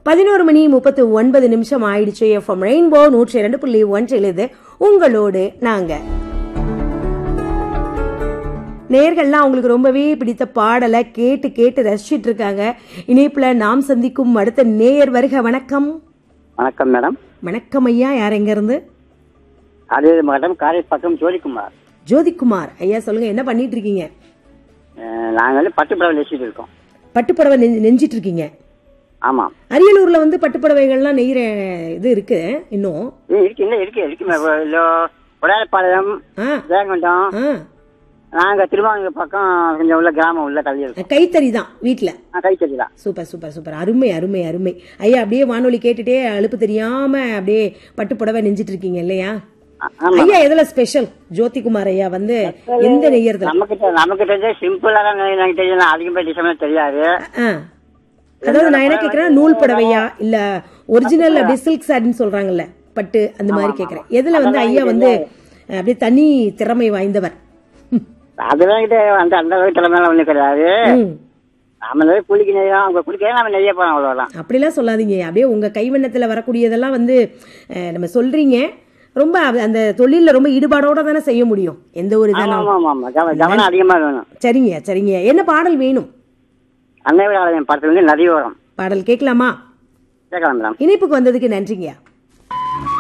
பதினோரு மணி முப்பத்து ஒன்பது நிமிஷம் ஆயிடுச்சு எஃப்எம் ரெயின்போ நூற்றி இரண்டு புள்ளி ஒன்றில் இது உங்களோடு நாங்க நேர்கள்லாம் அவங்களுக்கு ரொம்பவே பிடித்த பாடலை கேட்டு கேட்டு ரசிச்சிட்டு இருக்காங்க இணைப்புல நாம் சந்திக்கும் அடுத்த நேயர் வருக வணக்கம் வணக்கம் மேடம் வணக்கம் ஐயா யார் எங்க இருந்து அது மேடம் காரைப்பக்கம் ஜோதிக்குமார் ஜோதிக்குமார் ஐயா சொல்லுங்க என்ன பண்ணிட்டு இருக்கீங்க அஹ், நாங்க வந்து பட்டுப்புடவை நெசிட்டு இருக்கோம் பட்டுப்புடவை நெஞ்சு நெஞ்சிட்டு இருக்கீங்க ஆமாம் அரியலூர்ல வந்து பட்டுப்புடவைகள்லாம் நெய்கிற இது இருக்கு இன்னும் ஏ, இருக்கு இல்லை இருக்கு இருக்கு மே- இல்ல, உடையார்பாளையம் ஆ ஜெயங்கொண்டம் ஆ நாங்க திருவாங்கூர் பக்கம் கொஞ்சம் உள்ள கிராமம் உள்ள தள்ளி இருக்கோம் கைத்தறி தான் வீட்ல ஆ, கைத்தறி தான் சூப்பர் சூப்பர் சூப்பர் அருமை அருமை அருமை ஐயா அப்படியே வானொலி கேட்டுட்டே அலுப்பு தெரியாம அப்படியே பட்டு புடவை நெஞ்சிட்டு இருக்கீங்க இல்லையா ஆ- ஆமா ஐயா எதுல ஸ்பெஷல் ஜோதிகுமார் ஐயா வந்து எந்த நெய்யறதுல நமக்கு நமக்கு தெரிஞ்ச சிம்பிளா தான் எனக்கு தெரியும் அதிகமாக டிசைன் தெரியாது ஆ. அதாவது நான் என்ன கேக்குறேன் நூல் புடவையா இல்ல ஒரிஜினல் அப்படியே சில்க் சாரின்னு சொல்றாங்கல்ல பட்டு அந்த மாதிரி கேக்குறேன் எதுல வந்து ஐயா வந்து அஹ், அப்படியே தனி திறமை வாய்ந்தவர் அதெல்லாம் கிட்ட அந்த அந்த அளவுக்கு தலைமையில ஒண்ணும் கிடையாது ம். நாம இந்த கூலிக்கு நெய்யும் அவங்க குளிக்க நம்ம நெய்ய போறோம் அவ்வளவுதான் அப்படிலாம் சொல்லாதீங்க அப்படியே உங்க கைவண்ணத்துல வரக்கூடியதெல்லாம் வந்து அஹ், நம்ம சொல்றீங்க ரொம்ப அது- அந்த தொழில்ல ரொம்ப ஈடுபாடோட தானே செய்ய முடியும் எந்த ஒரு ஆமா இதானாலும் ஆமா ஆமா கவ- கவனம் அதிகமா வேணும் சரிங்க சரிங்க என்ன பாடல் வேணும் அன்னை விட படத்துல இருந்து நதியோரம் பாடல் கேட்கலாமா கேட்கலாம் மேடம் இணைப்புக்கு வந்ததுக்கு நன்றிங்கய்யா